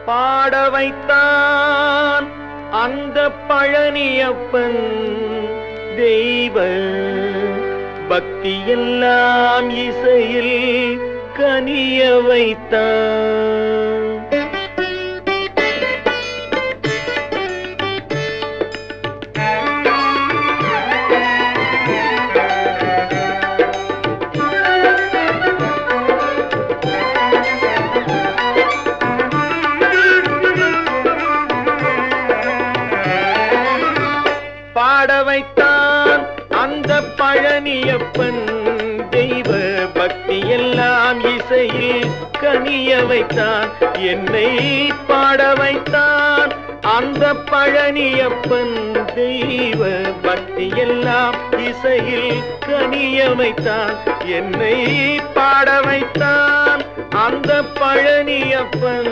பாட வைத்தான் அந்த பழனியப்பன் தெய்வ பக்தியெல்லாம் இசையில் கனிய வைத்தான் பாட வைத்தான் அந்த பழனியப்பன் தெய்வ பக்தி எல்லாம் இசையில் கனிய வைத்தான் என்னை பாட வைத்தான் அந்த பழனியப்பன் தெய்வ பக்தி எல்லாம் இசையில் கனிய வைத்தான் என்னை பாட வைத்தான் அந்த பழனியப்பன்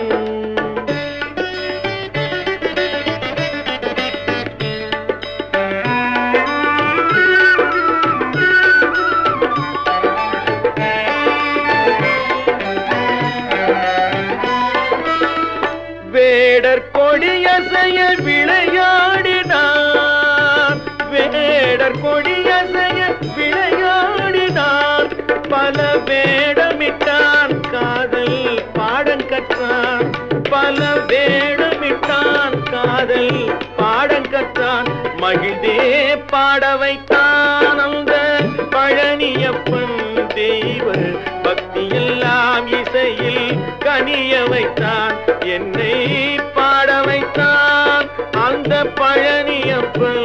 வேடர் கொடியசைய விளையாடினான் வேடர் கொடியசைய விளையாடினான் பல வேடமிட்டான் காதல் பாடம் கற்றான் பல வேடமிட்டான் காதல் பாடம் கற்றான் மகிழ்ந்தே பாட வைத்தான் அந்த பழனியப்பன் தெய்வ பக்தி எல்லாம் இசையில் கனிய வைத்தான் என்னை பாட வைத்தான் அந்த பழனியப்பன்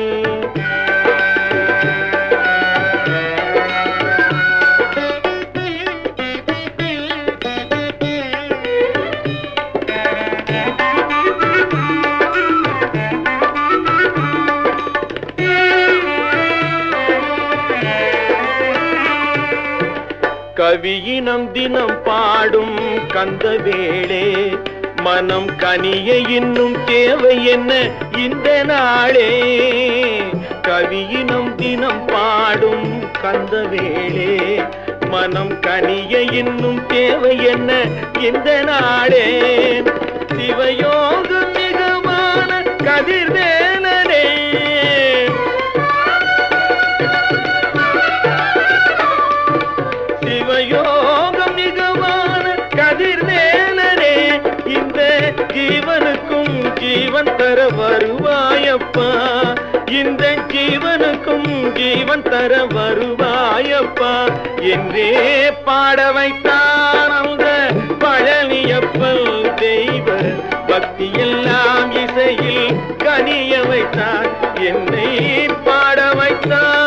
கவியினம் தினம் பாடும் கந்த வேளே மனம் கனிய இன்னும் தேவை என்ன இந்த நாளே கவியினம் தினம் பாடும் கந்த வேளே மனம் கனிய இன்னும் தேவை என்ன இந்த நாளே சிவயோக மிகமான கதிர்வேலனே சிவயோகம் மிகமான கதிர்வேலனே இந்த ஜீவனுக்கும் ஜீவன் தர வருவாயப்பா இந்த ஜீவனுக்கும் ஜீவன் தர வருவாயப்பா என்றே பாட வைத்தான் அந்த பழனியப்பன் தெய்வ பக்தி எல்லாம் இசையில் கனிய வைத்தான் என்னை பாட வைத்தான்